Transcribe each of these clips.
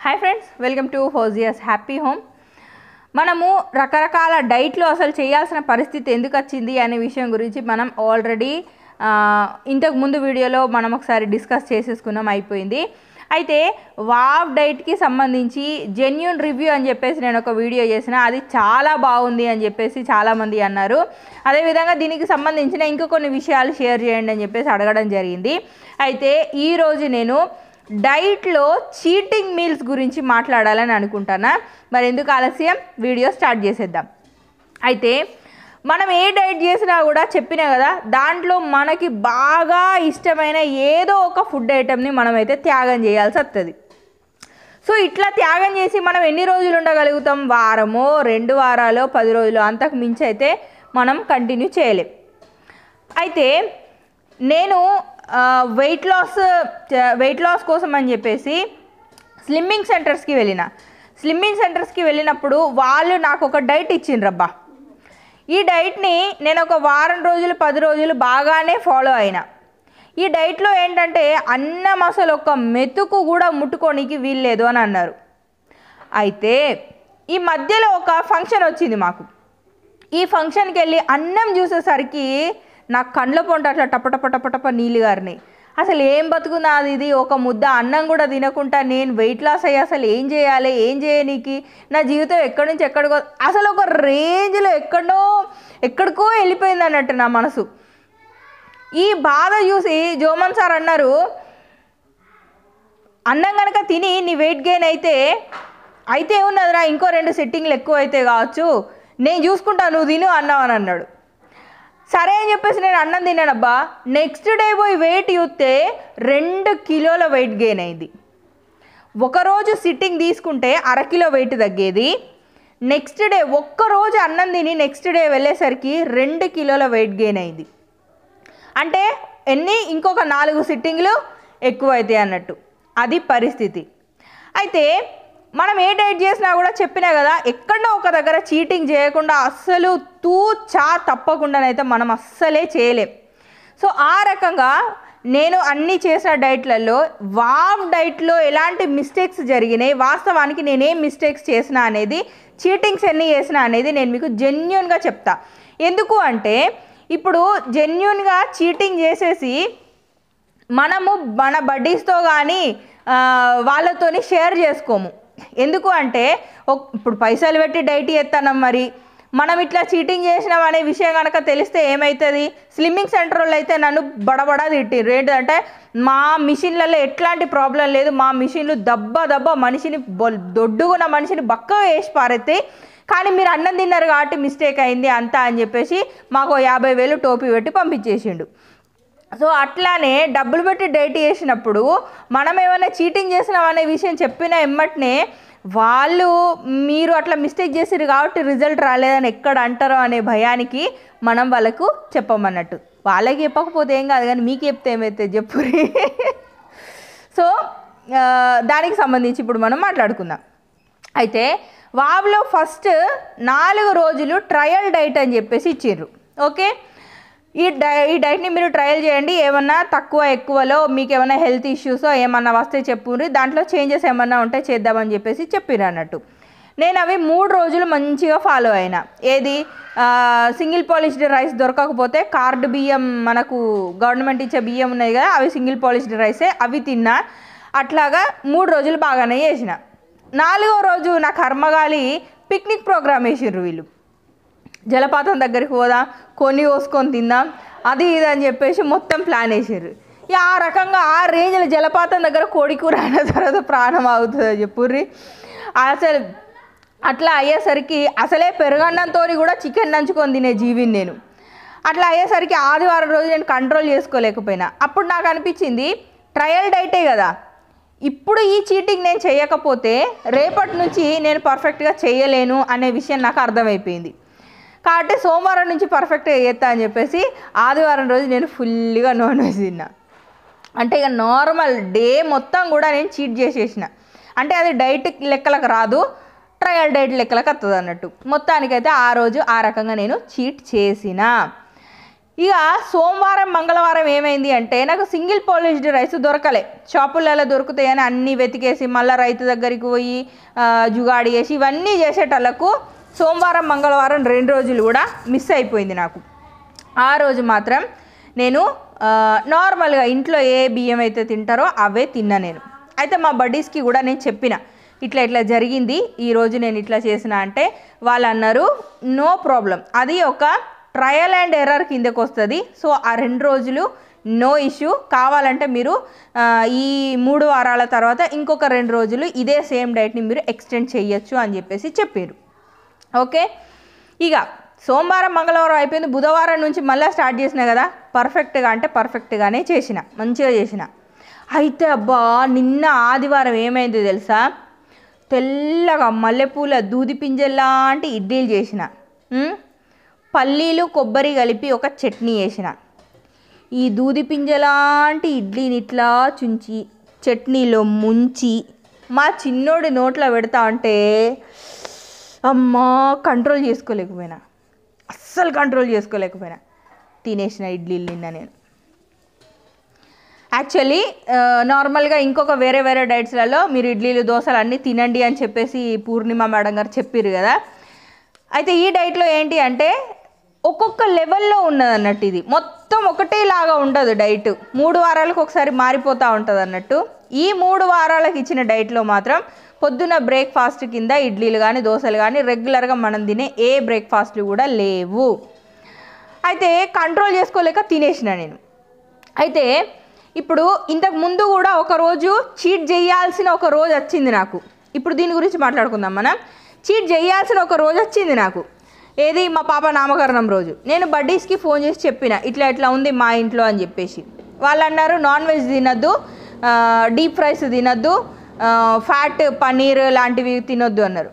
hi friends welcome to హోజియస్ happy home మనము రకరకాల డైట్లు అసలు చేయాల్సిన పరిస్థితి ఎందుకు వచ్చింది అనే విషయం గురించి మనం ఆల్రెడీ ఇంతకు ముందు వీడియోలో మనం ఒకసారి డిస్కస్ చేసేసుకున్నాం అయిపోయింది అయితే వావ్ డైట్కి సంబంధించి జెన్యున్ రివ్యూ అని చెప్పేసి నేను ఒక వీడియో చేసిన అది చాలా బాగుంది అని చెప్పేసి చాలామంది అన్నారు అదేవిధంగా దీనికి సంబంధించిన ఇంకా కొన్ని విషయాలు షేర్ చేయండి అని చెప్పేసి అడగడం జరిగింది అయితే ఈరోజు నేను డైట్లో చీటింగ్ మీల్స్ గురించి మాట్లాడాలని అనుకుంటానా మరి ఎందుకు ఆలస్యం వీడియో స్టార్ట్ చేసేద్దాం అయితే మనం ఏ డైట్ చేసినా కూడా చెప్పినా కదా దాంట్లో మనకి బాగా ఇష్టమైన ఏదో ఒక ఫుడ్ ఐటెంని మనమైతే త్యాగం చేయాల్సి వస్తుంది సో ఇట్లా త్యాగం చేసి మనం ఎన్ని రోజులు ఉండగలుగుతాం వారమో రెండు వారాలు పది రోజులు అంతకు మించి అయితే మనం కంటిన్యూ చేయలేం అయితే నేను వెయిట్ లాస్ వెయిట్ లాస్ కోసం అని చెప్పేసి స్లిమ్మింగ్ సెంటర్స్కి వెళ్ళిన స్లిమ్మింగ్ సెంటర్స్కి వెళ్ళినప్పుడు వాళ్ళు నాకు ఒక డైట్ ఇచ్చిండ్రబ్బా ఈ డైట్ని నేను ఒక వారం రోజులు పది రోజులు బాగానే ఫాలో అయినా ఈ డైట్లో ఏంటంటే అన్నం అసలు ఒక మెతుకు కూడా ముట్టుకోనికి వీల్లేదు అని అన్నారు అయితే ఈ మధ్యలో ఒక ఫంక్షన్ వచ్చింది మాకు ఈ ఫంక్షన్కి వెళ్ళి అన్నం చూసేసరికి నా కండ్ల పొంట అట్లా టప టప టప టప నీళ్ళు గారినాయి అసలు ఏం బతుకున్నది ఇది ఒక ముద్ద అన్నం కూడా తినకుండా నేను వెయిట్ లాస్ అయ్యి అసలు ఏం చేయాలి ఏం చేయనీకి నా జీవితం ఎక్కడి నుంచి ఎక్కడికో అసలు ఒక రేంజ్లో ఎక్కడో ఎక్కడికో వెళ్ళిపోయింది అన్నట్టు నా మనసు ఈ బాధ చూసి జోమన్ సార్ అన్నారు అన్నం కనుక తిని నీ వెయిట్ గెయిన్ అయితే అయితే ఏమున్నదిరా ఇంకో రెండు సెట్టింగ్లు ఎక్కువ అయితే కావచ్చు నేను చూసుకుంటా నువ్వు తిను అన్నావు అని అన్నాడు సరే అని చెప్పేసి నేను అన్నం తిన్నానబ్బా నెక్స్ట్ డే పోయి వెయిట్ చూస్తే రెండు కిలోల వెయిట్ గెయిన్ అయింది ఒకరోజు సిట్టింగ్ తీసుకుంటే అరకిలో వెయిట్ తగ్గేది నెక్స్ట్ డే ఒక్కరోజు అన్నం తిని నెక్స్ట్ డే వెళ్ళేసరికి రెండు కిలోల వెయిట్ గెయిన్ అయింది అంటే ఎన్ని ఇంకొక నాలుగు సిట్టింగ్లు ఎక్కువ అవుతాయి అన్నట్టు అది పరిస్థితి అయితే మనం ఏ డైట్ చేసినా కూడా చెప్పినా కదా ఎక్కడో ఒక దగ్గర చీటింగ్ చేయకుండా అస్సలు తూ చా తప్పకుండానైతే మనం అస్సలే చేయలేం సో ఆ రకంగా నేను అన్ని చేసిన డైట్లలో వావ్ డైట్లో ఎలాంటి మిస్టేక్స్ జరిగినాయి వాస్తవానికి నేనేం మిస్టేక్స్ చేసిన అనేది చీటింగ్స్ ఎన్ని చేసిన అనేది నేను మీకు జెన్యున్గా చెప్తా ఎందుకు అంటే ఇప్పుడు జెన్యున్గా చీటింగ్ చేసేసి మనము మన బడ్డీస్తో కానీ వాళ్ళతోని షేర్ చేసుకోము ఎందుకు అంటే ఇప్పుడు పైసలు పెట్టి డైట్ చేస్తున్నాం మరి మనం ఇట్లా చీటింగ్ చేసినాం అనే విషయం కనుక తెలిస్తే ఏమవుతుంది స్లిమ్మింగ్ సెంటర్ వాళ్ళు అయితే నన్ను బడబడా తిట్టిర్రు ఏంటంటే మా మిషన్లలో ఎట్లాంటి ప్రాబ్లం లేదు మా మిషన్లు దబ్బ దబ్బ మనిషిని దొడ్డుగున్న మనిషిని బక్కగా వేసి పారెత్తాయి కానీ మీరు అన్నం తిన్నారు కాబట్టి మిస్టేక్ అయింది అంతా అని చెప్పేసి మాకు యాభై వేలు టోపీ పెట్టి పంపించేసిండు సో అట్లానే డబ్బులు పెట్టి డైట్ చేసినప్పుడు మనం ఏమైనా చీటింగ్ చేసినాం అనే విషయం చెప్పిన ఎమ్మటనే వాళ్ళు మీరు అట్లా మిస్టేక్ చేసిరు కాబట్టి రిజల్ట్ రాలేదని ఎక్కడ అంటారో అనే భయానికి మనం వాళ్ళకు చెప్పమన్నట్టు వాళ్ళకి చెప్పకపోతే ఏం కాదు కానీ మీకు చెప్తే ఏమైతే చెప్పురి సో దానికి సంబంధించి ఇప్పుడు మనం మాట్లాడుకుందాం అయితే వావ్లో ఫస్ట్ నాలుగు రోజులు ట్రయల్ డైట్ అని చెప్పేసి ఇచ్చిర్రు ఓకే ఈ డై ఈ డైట్ని మీరు ట్రయల్ చేయండి ఏమన్నా తక్కువ ఎక్కువలో మీకు ఏమైనా హెల్త్ ఇష్యూస్ ఏమన్నా వస్తే చెప్పుర్రి దాంట్లో చేంజెస్ ఏమన్నా ఉంటే చేద్దామని చెప్పేసి చెప్పిర్రు అన్నట్టు నేను అవి మూడు రోజులు మంచిగా ఫాలో అయినా ఏది సింగిల్ పాలిష్డ్ రైస్ దొరకకపోతే కార్డు బియ్యం మనకు గవర్నమెంట్ ఇచ్చే బియ్యం ఉన్నాయి కదా అవి సింగిల్ పాలిష్డ్ రైసే అవి తిన్నా అట్లాగా మూడు రోజులు బాగానే చేసిన నాలుగో రోజు నా కర్మగాలి పిక్నిక్ ప్రోగ్రామ్ వేసిర్రు వీళ్ళు జలపాతం దగ్గరికి పోదాం కొన్ని కోసుకొని తిందాం అది ఇది అని చెప్పేసి మొత్తం ప్లాన్ వేసారు ఇక ఆ రకంగా ఆ రేంజ్లో జలపాతం దగ్గర కోడి కూర అయిన తర్వాత ప్రాణం ఆగుతుంది చెప్పుర్రి అసలు అట్లా అయ్యేసరికి అసలే పెరుగన్నంతో కూడా చికెన్ నంచుకొని తినే జీవిని నేను అట్లా అయ్యేసరికి ఆదివారం రోజు నేను కంట్రోల్ చేసుకోలేకపోయినా అప్పుడు నాకు అనిపించింది ట్రయల్ డైటే కదా ఇప్పుడు ఈ చీటింగ్ నేను చేయకపోతే రేపటి నుంచి నేను పర్ఫెక్ట్గా చేయలేను అనే విషయం నాకు అర్థమైపోయింది కాబట్టి సోమవారం నుంచి పర్ఫెక్ట్గా చేస్తా అని చెప్పేసి ఆదివారం రోజు నేను ఫుల్గా నాన్ వెజ్ తిన్నా అంటే ఇక నార్మల్ డే మొత్తం కూడా నేను చీట్ చేసేసిన అంటే అది డైట్ లెక్కలకు రాదు ట్రయల్ డైట్ లెక్కలకు వస్తుంది అన్నట్టు మొత్తానికైతే ఆ రోజు ఆ రకంగా నేను చీట్ చేసిన ఇక సోమవారం మంగళవారం ఏమైంది అంటే నాకు సింగిల్ పాలిష్డ్ రైస్ దొరకలే షాపులలో దొరుకుతాయని అన్నీ వెతికేసి మళ్ళీ రైతు దగ్గరికి పోయి ఆ, జుగాడి చేసి ఇవన్నీ చేసేటోళ్ళకు సోమవారం మంగళవారం రెండు రోజులు కూడా మిస్ అయిపోయింది నాకు ఆ రోజు మాత్రం నేను ఆ, నార్మల్గా ఇంట్లో ఏ బియ్యం అయితే తింటారో అవే తిన్నా నేను అయితే మా బడ్డీస్కి కూడా నేను చెప్పిన ఇట్లా ఇట్లా జరిగింది ఈరోజు నేను ఇట్లా చేసిన అంటే వాళ్ళు అన్నారు నో ప్రాబ్లం అది ఒక ట్రయల్ అండ్ ఎర్రర్ కిందకు వస్తుంది సో ఆ రెండు రోజులు నో ఇష్యూ కావాలంటే మీరు ఆ, ఈ మూడు వారాల తర్వాత ఇంకొక రెండు రోజులు ఇదే సేమ్ డైట్ని మీరు ఎక్స్టెండ్ చేయొచ్చు అని చెప్పేసి చెప్పారు ఓకే ఇక సోమవారం మంగళవారం అయిపోయింది బుధవారం నుంచి మళ్ళీ స్టార్ట్ చేసిన కదా పర్ఫెక్ట్గా అంటే పర్ఫెక్ట్గానే చేసిన మంచిగా చేసిన అయితే అబ్బా నిన్న ఆదివారం ఏమైంది తెలుసా తెల్లగా మల్లెపూల దూది పింజల్లాంటి ఇడ్లీలు చేసిన ఉమ్, పల్లీలు కొబ్బరి కలిపి ఒక చట్నీ చేసిన ఈ దూది పింజలాంటి ఇడ్లీని ఇట్లా చుంచి చట్నీలో ముంచి మా చిన్నోడి నోట్లో పెడతా ఉంటే అమ్మా కంట్రోల్ చేసుకోలేకపోయినా అస్సలు కంట్రోల్ చేసుకోలేకపోయినా తినేసిన ఇడ్లీలు నిన్న నేను యాక్చువల్లీ నార్మల్గా ఇంకొక వేరే వేరే డైట్స్లలో మీరు ఇడ్లీలు దోశలు అన్నీ తినండి అని చెప్పేసి పూర్ణిమ మేడం గారు చెప్పారు కదా అయితే ఈ డైట్లో ఏంటి అంటే ఒక్కొక్క లెవెల్లో ఉన్నది అన్నట్టు ఇది మొత్తం ఒకటేలాగా ఉండదు డైట్ మూడు వారాలకు ఒకసారి మారిపోతూ ఉంటుంది అన్నట్టు ఈ మూడు వారాలకు ఇచ్చిన డైట్లో మాత్రం పొద్దున బ్రేక్ఫాస్ట్ కింద ఇడ్లీలు కానీ దోశలు కానీ రెగ్యులర్గా మనం తినే ఏ బ్రేక్ఫాస్ట్లు కూడా లేవు అయితే కంట్రోల్ చేసుకోలేక తినేసిన నేను అయితే ఇప్పుడు ఇంతకు ముందు కూడా ఒక రోజు చీట్ చేయాల్సిన ఒక రోజు వచ్చింది నాకు ఇప్పుడు దీని గురించి మాట్లాడుకుందాం మనం చీట్ చేయాల్సిన ఒక రోజు వచ్చింది నాకు ఏది మా పాప నామకరణం రోజు నేను బడ్డీస్కి ఫోన్ చేసి చెప్పిన ఇట్లా ఇట్లా ఉంది మా ఇంట్లో అని చెప్పేసి వాళ్ళు అన్నారు నాన్ వెజ్ తినద్దు డీప్ ఫ్రైస్ తినద్దు ఫ్యాట్ పన్నీర్ లాంటివి తినొద్దు అన్నారు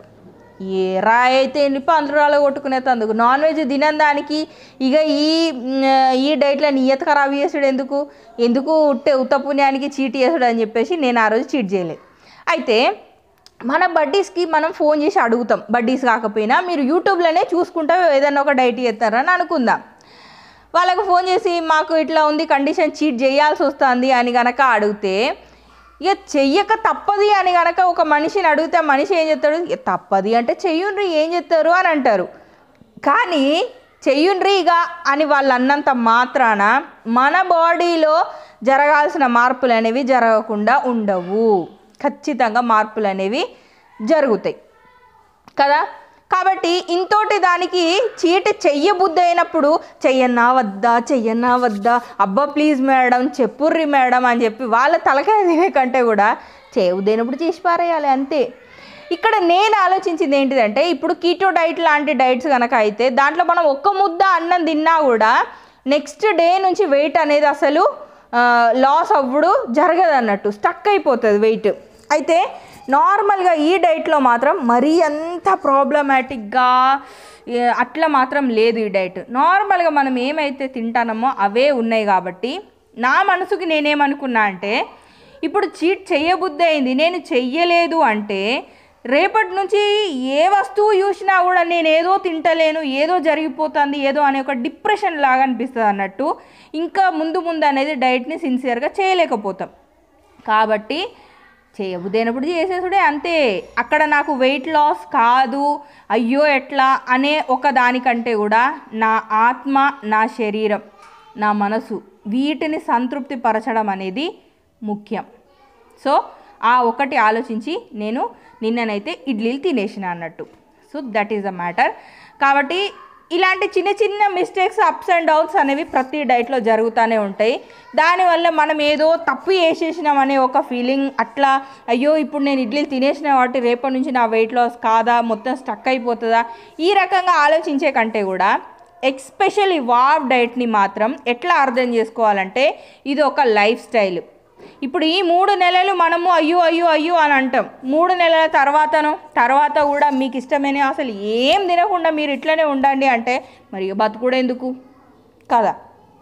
ఏ రాయి అయితే ఎన్నిపో అందులో కొట్టుకునే అందుకు నాన్ వెజ్ తినని దానికి ఇక ఈ మ్, ఈ డైట్లో నియత ఖరాబ్ చేసుడు ఎందుకు ఎందుకు ఉట్టే ఉత్త పుణ్యానికి చీట్ చేసుడు అని చెప్పేసి నేను ఆ రోజు చీట్ చేయలేదు అయితే మన బడ్డీస్కి మనం ఫోన్ చేసి అడుగుతాం బడ్డీస్ కాకపోయినా మీరు యూట్యూబ్లోనే చూసుకుంటా ఏదైనా ఒక డైట్ చేస్తారని అనుకుందాం వాళ్ళకు ఫోన్ చేసి మాకు ఇట్లా ఉంది కండిషన్ చీట్ చేయాల్సి వస్తుంది అని గనక అడిగితే ఇక చెయ్యక తప్పది అని గనక ఒక మనిషిని అడిగితే ఆ మనిషి ఏం చెప్తాడు "ఇక తప్పది అంటే చెయ్యుండ్రి ఏం చెప్తారు అని అంటారు కానీ చెయ్యుండ్రి ఇక అని వాళ్ళు అన్నంత మాత్రాన మన బాడీలో జరగాల్సిన మార్పులు అనేవి జరగకుండా ఉండవు ఖచ్చితంగా మార్పులు అనేవి జరుగుతాయి కదా కాబట్టి ఇంతోటి దానికి చీటి చెయ్యబుద్ధి అయినప్పుడు చెయ్యన్నా వద్దా చెయ్యన్నా వద్దా అబ్బా ప్లీజ్ మేడం చెప్పుర్రి మేడం అని చెప్పి వాళ్ళ తలకాయ తినే కంటే కూడా చేయబుద్దైనప్పుడు చేసి పారేయాలి అంతే ఇక్కడ నేను ఆలోచించింది ఏంటిదంటే ఇప్పుడు కీటో డైట్ లాంటి డైట్స్ కనుక అయితే దాంట్లో మనం ఒక్క ముద్ద అన్నం తిన్నా కూడా నెక్స్ట్ డే నుంచి వెయిట్ అనేది అసలు లాస్ అవ్వడు జరగదు అన్నట్టు స్టక్ అయిపోతుంది వెయిట్ అయితే నార్మల్గా ఈ డైట్లో మాత్రం మరీ అంత ప్రాబ్లమాటిక్గా ఏ, అట్లా మాత్రం లేదు ఈ డైట్ నార్మల్గా మనం ఏమైతే తింటానమో అవే ఉన్నాయి కాబట్టి నా మనసుకి నేనేమనుకున్నా అంటే ఇప్పుడు చీట్ చెయ్యబుద్ధి అయింది నేను చెయ్యలేదు అంటే రేపటి నుంచి ఏ వస్తువు చూసినా కూడా నేను ఏదో తింటలేను ఏదో జరిగిపోతుంది ఏదో అనే ఒక డిప్రెషన్ లాగా అనిపిస్తుంది అన్నట్టు ఇంకా ముందు ముందు అనేది డైట్ని సిన్సియర్గా చేయలేకపోతాం కాబట్టి చేయబుద్దైనప్పుడు చేసేసుడే అంతే అక్కడ నాకు వెయిట్ లాస్ కాదు అయ్యో ఎట్లా అనే ఒక దానికంటే కూడా నా ఆత్మ నా శరీరం నా మనసు వీటిని సంతృప్తి పరచడం అనేది ముఖ్యం సో ఆ ఒకటి ఆలోచించి నేను నిన్ననైతే ఇడ్లీలు తినేసిన అన్నట్టు so that is the matter కాబట్టి ఇలాంటి చిన్న చిన్న మిస్టేక్స్ అప్స్ అండ్ డౌన్స్ అనేవి ప్రతి డైట్లో జరుగుతూనే ఉంటాయి దానివల్ల మనం ఏదో తప్పు చేసేసినామనే ఒక ఫీలింగ్ అట్లా అయ్యో ఇప్పుడు నేను ఇడ్లీలు తినేసిన కాబట్టి రేపటి నుంచి నా వెయిట్ లాస్ కాదా మొత్తం స్టక్ అయిపోతుందా ఈ రకంగా ఆలోచించే కంటే కూడా ఎక్స్పెషల్లీ వావ్ డైట్ని మాత్రం ఎట్లా అర్థం చేసుకోవాలంటే ఇది ఒక లైఫ్ స్టైల్ ఇప్పుడు ఈ మూడు నెలలు మనము అయ్యో అయ్యో అయ్యో అని అంటాం మూడు నెలల తర్వాతను తర్వాత కూడా మీకు ఇష్టమైన అసలు ఏం తినకుండా మీరు ఇట్లనే ఉండండి అంటే మరి ఇక బతుకుడు ఎందుకు కదా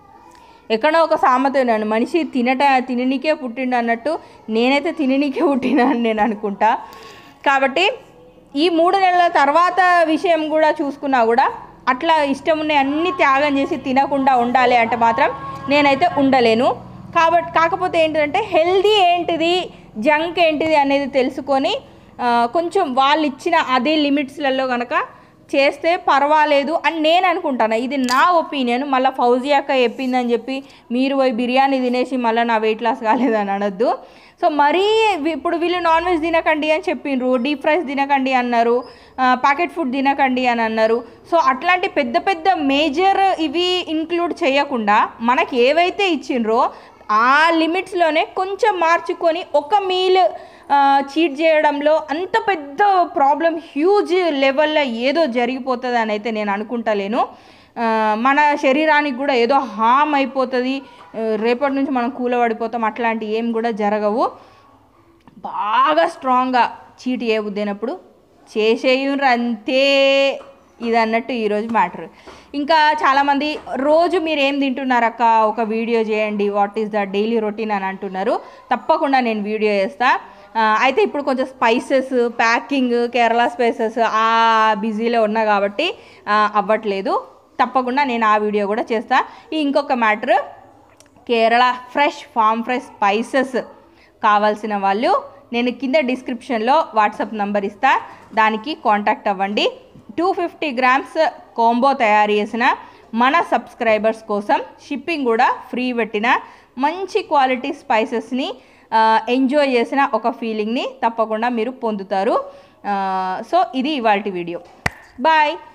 ఎక్కడో ఒక సామెత ఉన్నాను మనిషి తినట తిననీకే పుట్టిండు అన్నట్టు నేనైతే తిననీకే పుట్టినా అని నేను అనుకుంటా కాబట్టి ఈ మూడు నెలల తర్వాత విషయం కూడా చూసుకున్నా కూడా అట్లా ఇష్టం ఉన్నాయి అన్ని త్యాగం చేసి తినకుండా ఉండాలి అంటే మాత్రం నేనైతే ఉండలేను కాబట్టి కాకపోతే ఏంటంటే హెల్దీ ఏంటిది జంక్ ఏంటిది అనేది తెలుసుకొని ఆ, కొంచెం వాళ్ళు ఇచ్చిన అదే లిమిట్స్లలో కనుక చేస్తే పర్వాలేదు అని నేను అనుకుంటాను ఇది నా ఒపీనియన్ మళ్ళీ ఫౌజీ అక్క చెప్పిందని చెప్పి మీరు పోయి బిర్యానీ తినేసి మళ్ళీ నా వెయిట్ లాస్ కాలేదని అనొద్దు సో మరీ వి- ఇప్పుడు వీళ్ళు నాన్ వెజ్ తినకండి అని చెప్పిండ్రు డీప్ ఫ్రైస్ తినకండి అన్నారు ప్యాకెట్ ఫుడ్ తినకండి అని అన్నారు సో అట్లాంటి పెద్ద పెద్ద మేజర్ ఇవి ఇంక్లూడ్ చేయకుండా మనకి ఏవైతే ఇచ్చిండ్రో ఆ లిమిట్స్లోనే కొంచెం మార్చుకొని ఒక మీల్ చీట్ చేయడంలో అంత పెద్ద ప్రాబ్లం హ్యూజ్ లెవెల్లో ఏదో జరిగిపోతుంది అని అయితే నేను అనుకుంటలేను ఆ, మన శరీరానికి కూడా ఏదో హామ్ అయిపోతుంది ఆ, రేపటి నుంచి మనం కూలబడిపోతాం అట్లాంటి ఏం కూడా జరగవు బాగా స్ట్రాంగ్గా చీట్ చేయబుద్దినప్పుడు చేసేయుండ్రు అంతే ఇది అన్నట్టు ఈరోజు మ్యాటర్ ఇంకా చాలామంది రోజు మీరు ఏం తింటున్నారక్క ఒక వీడియో చేయండి what is the daily routine అని అంటున్నారు తప్పకుండా నేను వీడియో చేస్తా ఆ, అయితే ఇప్పుడు కొంచెం స్పైసెస్ ప్యాకింగ్ కేరళ స్పైసెస్ ఆ బిజీలో ఉన్నా కాబట్టి ఆ, అవ్వట్లేదు తప్పకుండా నేను ఆ వీడియో కూడా చేస్తా ఈ ఇంకొక matter Kerala fresh farm fresh spices కావాల్సిన వాళ్ళు నేను కింద డిస్క్రిప్షన్లో వాట్సాప్ నంబర్ ఇస్తా దానికి కాంటాక్ట్ అవ్వండి టూ ఫిఫ్టీ గ్రామ్స్ కాంబో తయారు చేసిన మన సబ్స్క్రైబర్స్ కోసం షిప్పింగ్ కూడా ఫ్రీ పెట్టిన మంచి క్వాలిటీ స్పైసెస్ని ఎంజాయ్ చేసిన ఒక ఫీలింగ్ని తప్పకుండా మీరు పొందుతారు సో ఇది ఇవాళ వీడియో బాయ్